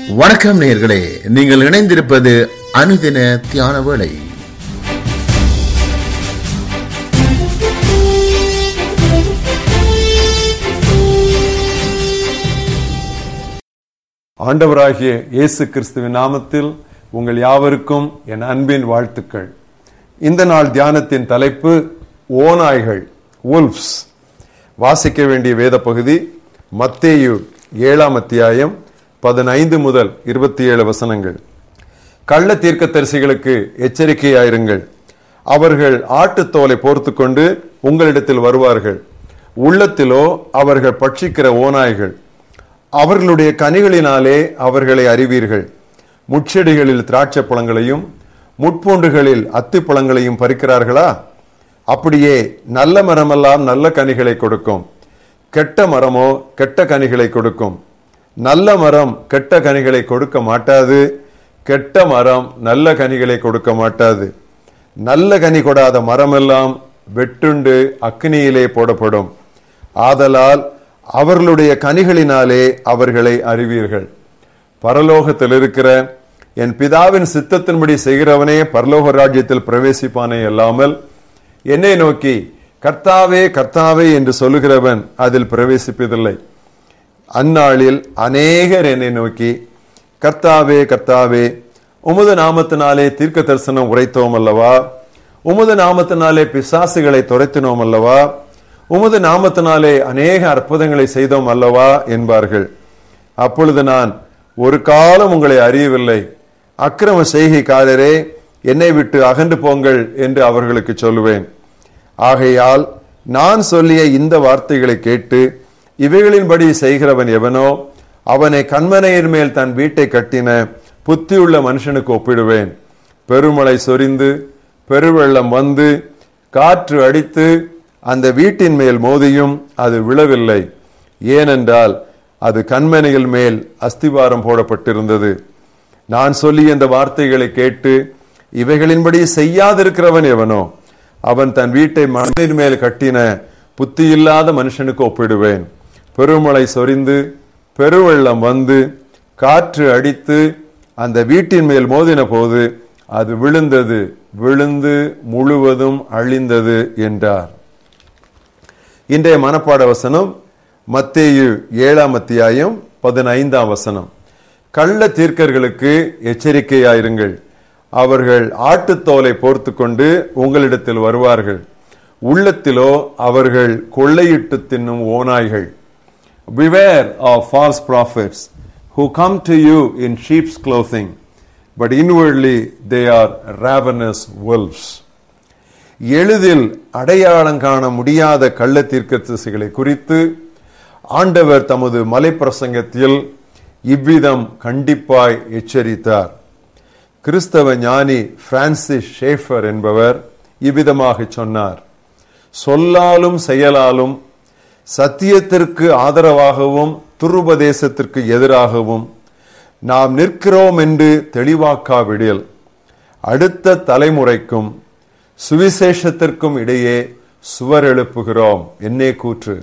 வணக்கம் நேயர்களே நீங்கள் இணைந்திருப்பது அனுதின தியான வேளை ஆண்டவராகிய இயேசு கிறிஸ்துவின் நாமத்தில் உங்கள் யாவருக்கும் என் அன்பின் வாழ்த்துக்கள் இந்த நாள் தியானத்தின் தலைப்பு ஓநாய்கள் wolves வாசிக்க வேண்டிய வேத பகுதி மத்தேயு ஏழாம் அத்தியாயம் பதினைந்து முதல் இருபத்தி ஏழு வசனங்கள் கள்ள தீர்க்கதரிசிகளுக்கு எச்சரிக்கையாயிருங்கள் அவர்கள் ஆட்டுத்தோலை போர்த்து கொண்டு உங்களிடத்தில் வருவார்கள் உள்ளத்திலோ அவர்கள் பட்சிக்கிற ஓநாய்கள் அவர்களுடைய கனிகளினாலே அவர்களை அறிவீர்கள் முட்செடிகளில் திராட்சை பழங்களையும் முட்பூண்டுகளில் அத்தி பழங்களையும் பறிக்கிறார்களா அப்படியே நல்ல மரமெல்லாம் நல்ல கனிகளை கொடுக்கும் கெட்ட மரமோ கெட்ட கனிகளை கொடுக்கும் நல்ல மரம் கெட்ட கனிகளை கொடுக்க மாட்டாது கெட்ட மரம் நல்ல கனிகளை கொடுக்க மாட்டாது நல்ல கனி கொடாத மரமெல்லாம் வெட்டுண்டு அக்னியிலே போடப்படும் ஆதலால் அவர்களுடைய கனிகளினாலே அவர்களை அறிவீர்கள் பரலோகத்தில் இருக்கிற என் பிதாவின் சித்தத்தின்படி செய்கிறவனே பரலோக ராஜ்யத்தில் பிரவேசிப்பானே அல்லாமல் என்னை நோக்கி கர்த்தாவே கர்த்தாவே என்று சொல்லுகிறவன் அதில் பிரவேசிப்பதில்லை அந்நாளில் அநேகர் என்னை நோக்கி கர்த்தாவே கர்த்தாவே உமது நாமத்தினாலே தீர்க்க தரிசனம் உரைத்தோம் அல்லவா உமது நாமத்தினாலே பிசாசுகளை துரைத்தினோம் அல்லவா உமது நாமத்தினாலே அநேக அற்புதங்களை செய்தோம் அல்லவா என்பார்கள் அப்பொழுது நான் ஒரு காலம் உங்களை அறியவில்லை அக்கிரம செய்கைக்காரரே என்னை விட்டு அகன்று போங்கள் என்று அவர்களுக்கு சொல்லுவேன் ஆகையால் நான் சொல்லிய இந்த வார்த்தைகளை கேட்டு இவைகளின்படி செய்கிறவன் எவனோ அவனை கண்மனையின் மேல் தன் வீட்டை கட்டின புத்தியுள்ள மனுஷனுக்கு ஒப்பிடுவேன் பெருமழை சொரிந்து பெருவெள்ளம் வந்து காற்று அடித்து அந்த வீட்டின் மேல் மோதியும் அது விழவில்லை ஏனென்றால் அது கண்மனையில் மேல் அஸ்திவாரம் போடப்பட்டிருந்தது நான் சொல்லி இந்த வார்த்தைகளை கேட்டு இவைகளின்படி செய்யாதிருக்கிறவன் எவனோ அவன் தன் வீட்டை மண்ணின் மேல் கட்டின புத்தியில்லாத மனுஷனுக்கு ஒப்பிடுவேன் பெருமழை சொரிந்து பெருவெள்ளம் வந்து காற்று அடித்து அந்த வீட்டின் மேல் மோதின போது அது விழுந்தது விழுந்து முழுவதும் அழிந்தது என்றார் இன்றைய மனப்பாட வசனம் மத்தேயு ஏழாம் அத்தியாயம் பதினைந்தாம் வசனம் கள்ள தீர்க்கர்களுக்கு எச்சரிக்கையாயிருங்கள் அவர்கள் ஆட்டுத்தோலை போர்த்து கொண்டு உங்களிடத்தில் வருவார்கள் உள்ளத்திலோ அவர்கள் கொள்ளையிட்டு தின்னும் ஓநாய்கள் Beware of false prophets who come to you in sheep's clothing, but inwardly they are ravenous wolves. எளிதில் அடையாளம் காண முடியாத கள்ள தீர்க்கதரிசிகளை குறித்து ஆண்டவர் தமது மலைப்பிரசங்கத்தில் இவ்விதம் கண்டிப்பாய் எச்சரித்தார் கிறிஸ்தவ ஞானி பிரான்சிஸ் ஷேஃபர் என்பவர் இவ்விதமாக சொன்னார் சொல்லாலும் செயலாலும் சத்தியத்திற்கு ஆதரவாகவும் துருபதேசத்திற்கு எதிராகவும் நாம் நிற்கிறோம் என்று தெளிவாக்காவிடில் அடுத்த தலைமுறைக்கும் சுவிசேஷத்திற்கும் இடையே சுவர் எழுப்புகிறோம் என்னே கூற்று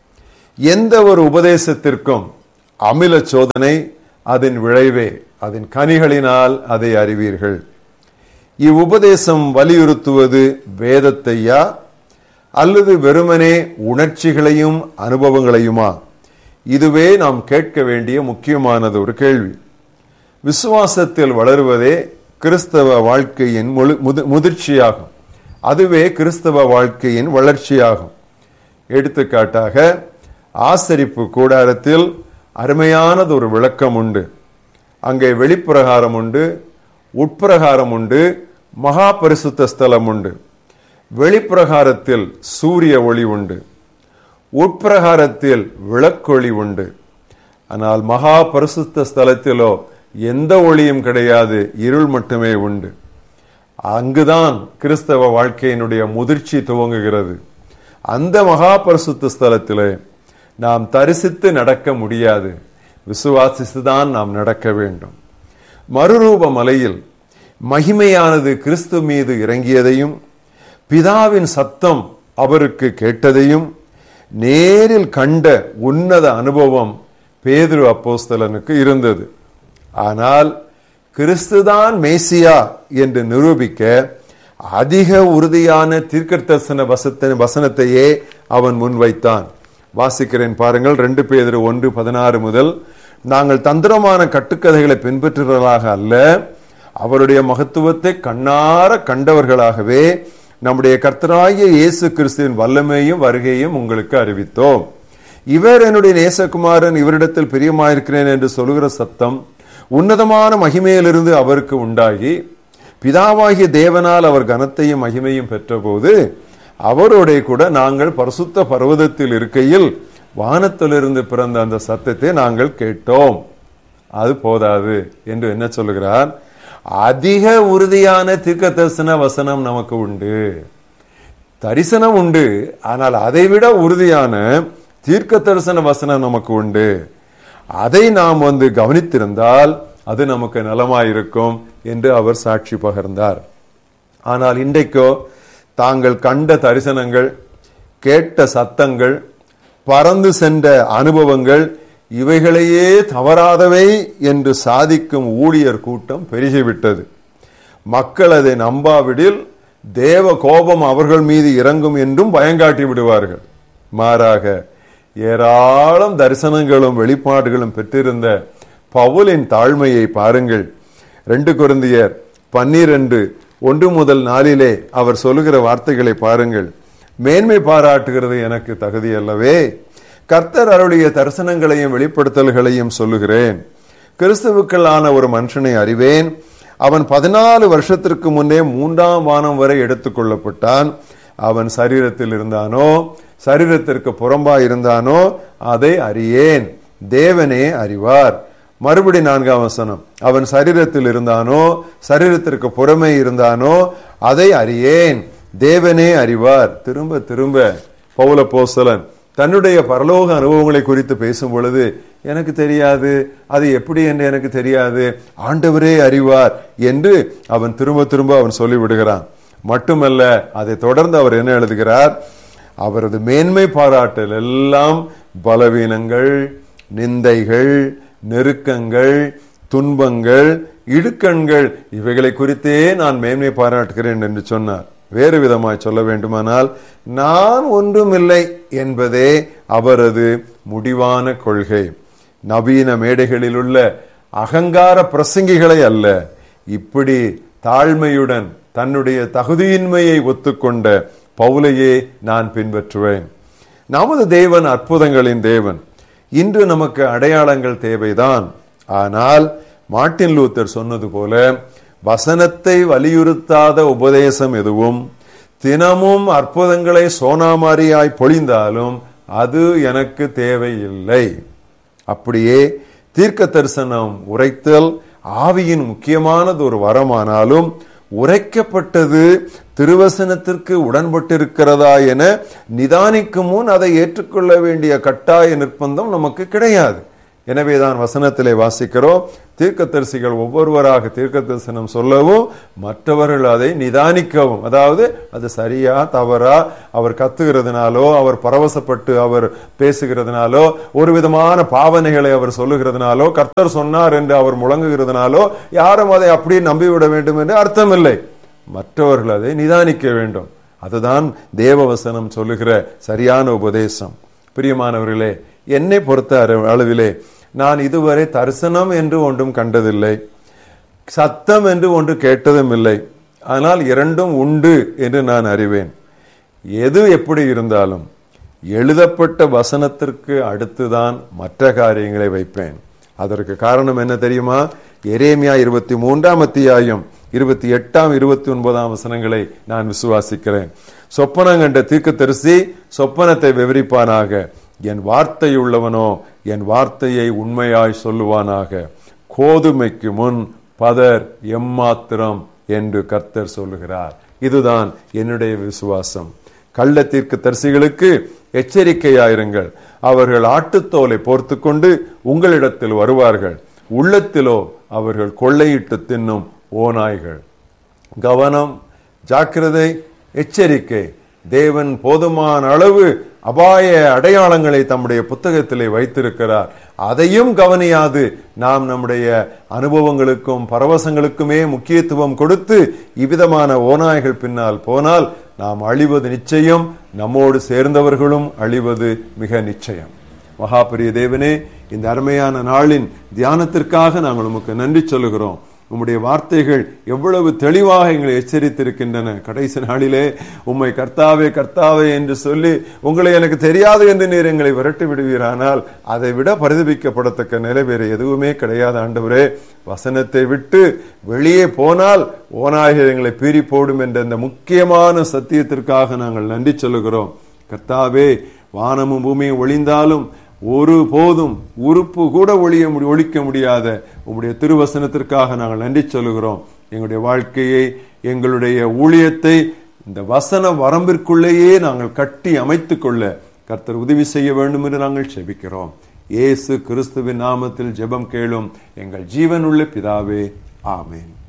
எந்த ஒரு உபதேசத்திற்கும் அமில சோதனை அதன் விளைவே அதன் கனிகளினால் அதை அறிவீர்கள் இவ்வுபதேசம் வலியுறுத்துவது வேதத்தையா அல்லது வெறுமனே உணர்ச்சிகளையும் அனுபவங்களையுமா இதுவே நாம் கேட்க வேண்டிய முக்கியமானது ஒரு கேள்வி விசுவாசத்தில் வளருவதே கிறிஸ்தவ வாழ்க்கையின் முதிர்ச்சியாகும் அதுவே கிறிஸ்தவ வாழ்க்கையின் வளர்ச்சியாகும் எடுத்துக்காட்டாக ஆசரிப்பு கூடாரத்தில் அருமையானது ஒரு விளக்கம் உண்டு அங்கே வெளிப்பிரகாரம் உண்டு உட்பிரகாரம் உண்டு மகா பரிசுத்த ஸ்தலம் உண்டு வெளிப்பிரகாரத்தில் சூரிய ஒளி உண்டு உட்பிரகாரத்தில் விளக்கொளி உண்டு ஆனால் மகா பரிசுத்த ஸ்தலத்திலோ எந்த ஒளியும் கிடையாது இருள் மட்டுமே உண்டு அங்குதான் கிறிஸ்தவ வாழ்க்கையினுடைய முதிர்ச்சி துவங்குகிறது அந்த மகா பரிசுத்த ஸ்தலத்திலே நாம் தரிசித்து நடக்க முடியாது விசுவாசித்துதான் நாம் நடக்க வேண்டும் மறுரூப மலையில் மகிமையானது கிறிஸ்து மீது இறங்கியதையும் பிதாவின் சத்தம் அவருக்கு கேட்டதையும் நேரில் கண்ட உன்னத அனுபவம் பேதுரு அப்போஸ்தலனுக்கு இருந்தது ஆனால் கிறிஸ்துதான் மேசியா என்று நிரூபிக்க அதிக உறுதியான தீர்க்கதரிசன வசத்தின் வசனத்தையே அவன் முன்வைத்தான் வாசிக்கிறேன் பாருங்கள் ரெண்டு பேர் ஒன்று பதினாறு முதல் நாங்கள் தந்திரமான கட்டுக்கதைகளை பின்பற்றுவர்களாக அல்ல அவருடைய மகத்துவத்தை கண்ணார கண்டவர்களாகவே நம்முடைய கர்த்தராகிய இயேசு கிறிஸ்துவின் வல்லமையும் வருகையும் உங்களுக்கு அறிவித்தோம் இவர் என்னுடைய நேசகுமாரன் இவரிடத்தில் பிரியமாயிருக்கிறேன் என்று சொல்லுகிற சத்தம் உன்னதமான மகிமையிலிருந்து அவருக்கு உண்டாகி பிதாவாகிய தேவனால் அவர் கனத்தையும் மகிமையும் பெற்றபோது அவரோட கூட நாங்கள் பரிசுத்த பர்வதத்தில் இருக்கையில் வானத்திலிருந்து பிறந்த அந்த சத்தத்தை நாங்கள் கேட்டோம் அது போதாது என்று என்ன சொல்லுகிறார் அதிக உறுதியான தீர்க்க தரிசன வசனம் நமக்கு உண்டு தரிசனம் உண்டு ஆனால் அதைவிட உறுதியான தீர்க்க தரிசன வசனம் நமக்கு உண்டு அதை நாம் வந்து கவனித்திருந்தால் அது நமக்கு நலமாயிருக்கும் என்று அவர் சாட்சி பகர்ந்தார் ஆனால் இன்றைக்கோ தாங்கள் கண்ட தரிசனங்கள் கேட்ட சத்தங்கள் பறந்து சென்ற அனுபவங்கள் இவைகளையே தவறாதவை என்று சாதிக்கும் ஊழியர் கூட்டம் பெருகிவிட்டது மக்கள் அதை நம்பாவிடில் தேவ கோபம் அவர்கள் மீது இறங்கும் என்றும் பயங்காட்டி விடுவார்கள் மாறாக ஏராளம் தரிசனங்களும் வெளிப்பாடுகளும் பெற்றிருந்த பவுலின் தாழ்மையை பாருங்கள் ரெண்டு குருந்தியர் பன்னிரண்டு ஒன்று முதல் நாளிலே அவர் சொல்லுகிற வார்த்தைகளை பாருங்கள் மேன்மை பாராட்டுகிறது எனக்கு தகுதி அல்லவே கர்த்தர் அருளிய தரிசனங்களையும் வெளிப்படுத்தல்களையும் சொல்லுகிறேன் கிறிஸ்துவுக்களான ஒரு மனுஷனை அறிவேன் அவன் பதினாலு வருஷத்திற்கு முன்னே மூன்றாம் வானம் வரை எடுத்துக்கொள்ளப்பட்டான் அவன் சரீரத்தில் இருந்தானோ சரீரத்திற்கு புறம்பா இருந்தானோ அதை அறியேன் தேவனே அறிவார் மறுபடி நான்காம் வசனம் அவன் சரீரத்தில் இருந்தானோ சரீரத்திற்கு புறமே இருந்தானோ அதை அறியேன் தேவனே அறிவார் திரும்ப திரும்ப பௌல போசலன் தன்னுடைய பரலோக அனுபவங்களை குறித்து பேசும் பொழுது எனக்கு தெரியாது அது எப்படி என்று எனக்கு தெரியாது ஆண்டவரே அறிவார் என்று அவன் திரும்ப திரும்ப அவன் சொல்லிவிடுகிறான் மட்டுமல்ல அதை தொடர்ந்து அவர் என்ன எழுதுகிறார் அவரது மேன்மை பாராட்டல் எல்லாம் பலவீனங்கள் நிந்தைகள் நெருக்கங்கள் துன்பங்கள் இடுக்கண்கள் இவைகளை குறித்தே நான் மேன்மை பாராட்டுகிறேன் என்று சொன்னார் வேறு விதமாய் சொல்ல வேண்டுமானால் நான் ஒன்றுமில்லை என்பதே அவரது முடிவான கொள்கை நவீன மேடைகளில் உள்ள அகங்கார பிரசங்கிகளை அல்ல இப்படி தாழ்மையுடன் தன்னுடைய தகுதியின்மையை ஒத்துக்கொண்ட பவுலையே நான் பின்பற்றுவேன் நமது தேவன் அற்புதங்களின் தேவன் இன்று நமக்கு அடையாளங்கள் தேவைதான் ஆனால் மார்ட்டின் லூத்தர் சொன்னது போல வசனத்தை வலியுறுத்தாத உபதேசம் எதுவும் தினமும் அற்புதங்களை சோனாமாரியாய் பொழிந்தாலும் அது எனக்கு தேவையில்லை அப்படியே தீர்க்க தரிசனம் உரைத்தல் ஆவியின் முக்கியமானது ஒரு வரமானாலும் உரைக்கப்பட்டது திருவசனத்திற்கு உடன்பட்டிருக்கிறதா என நிதானிக்கும் முன் அதை ஏற்றுக்கொள்ள வேண்டிய கட்டாய நிர்பந்தம் நமக்கு கிடையாது எனவேதான் வசனத்திலே வாசிக்கிறோம் தீர்க்கதரிசிகள் ஒவ்வொருவராக தீர்க்க தரிசனம் சொல்லவும் மற்றவர்கள் அதை நிதானிக்கவும் அதாவது அது சரியா தவறா அவர் கத்துகிறதுனாலோ அவர் பரவசப்பட்டு அவர் பேசுகிறதுனாலோ ஒரு விதமான பாவனைகளை அவர் சொல்லுகிறதுனாலோ கர்த்தர் சொன்னார் என்று அவர் முழங்குகிறதுனாலோ யாரும் அதை அப்படியே நம்பிவிட வேண்டும் என்று அர்த்தமில்லை மற்றவர்கள் அதை நிதானிக்க வேண்டும் அதுதான் தேவவசனம் சொல்லுகிற சரியான உபதேசம் பிரியமானவர்களே என்னை பொறுத்த அளவிலே நான் இதுவரை தரிசனம் என்று ஒன்றும் கண்டதில்லை சத்தம் என்று ஒன்று கேட்டதும் இல்லை ஆனால் இரண்டும் உண்டு என்று நான் அறிவேன் எது எப்படி இருந்தாலும் எழுதப்பட்ட வசனத்திற்கு அடுத்துதான் மற்ற காரியங்களை வைப்பேன் அதற்கு காரணம் என்ன தெரியுமா எரேமியா இருபத்தி மூன்றாம் அத்தியாயம் இருபத்தி எட்டாம் இருபத்தி ஒன்பதாம் வசனங்களை நான் விசுவாசிக்கிறேன் சொப்பனம் கண்ட தீர்க்க தரிசி சொப்பனத்தை விவரிப்பானாக என் வார்த்தை உள்ளவனோ என் வார்த்தையை உண்மையாய் சொல்லுவானாக கோதுமைக்கு முன் பதர் எம்மாத்திரம் என்று கர்த்தர் சொல்லுகிறார் இதுதான் என்னுடைய விசுவாசம் கள்ள தீர்க்க தரிசிகளுக்கு எச்சரிக்கையாயிருங்கள் அவர்கள் ஆட்டுத்தோலை போர்த்து கொண்டு உங்களிடத்தில் வருவார்கள் உள்ளத்திலோ அவர்கள் கொள்ளையிட்டு தின்னும் ஓநாய்கள் கவனம் ஜாக்கிரதை எச்சரிக்கை தேவன் போதுமான அளவு அபாய அடையாளங்களை தம்முடைய புத்தகத்திலே வைத்திருக்கிறார் அதையும் கவனியாது நாம் நம்முடைய அனுபவங்களுக்கும் பரவசங்களுக்குமே முக்கியத்துவம் கொடுத்து இவ்விதமான ஓநாய்கள் பின்னால் போனால் நாம் அழிவது நிச்சயம் நம்மோடு சேர்ந்தவர்களும் அழிவது மிக நிச்சயம் மகாபரிய தேவனே இந்த அருமையான நாளின் தியானத்திற்காக நாங்கள் உமக்கு நன்றி சொல்லுகிறோம் உம்முடைய வார்த்தைகள் எவ்வளவு தெளிவாக எங்களை எச்சரித்திருக்கின்றன கடைசி நாளிலே உம்மை கர்த்தாவே கர்த்தாவே என்று சொல்லி உங்களை எனக்கு தெரியாது என்று நீர் எங்களை விரட்டி விடுவீரானால் அதை விட பரிதபிக்கப்படத்தக்க நிலை வேறு எதுவுமே கிடையாது ஆண்டவரே வசனத்தை விட்டு வெளியே போனால் ஓநாயகர் எங்களை பீறி போடும் என்ற இந்த முக்கியமான சத்தியத்திற்காக நாங்கள் நன்றி சொல்லுகிறோம் கர்த்தாவே வானமும் பூமியும் ஒளிந்தாலும் ஒரு போதும் உறுப்பு கூட ஒழிய முடி ஒழிக்க முடியாத உங்களுடைய திருவசனத்திற்காக நாங்கள் நன்றி சொல்லுகிறோம் எங்களுடைய வாழ்க்கையை எங்களுடைய ஊழியத்தை இந்த வசன வரம்பிற்குள்ளேயே நாங்கள் கட்டி அமைத்துக் கொள்ள கர்த்தர் உதவி செய்ய வேண்டும் என்று நாங்கள் செபிக்கிறோம் இயேசு கிறிஸ்துவின் நாமத்தில் ஜெபம் கேளும் எங்கள் ஜீவனுள்ள பிதாவே ஆமேன்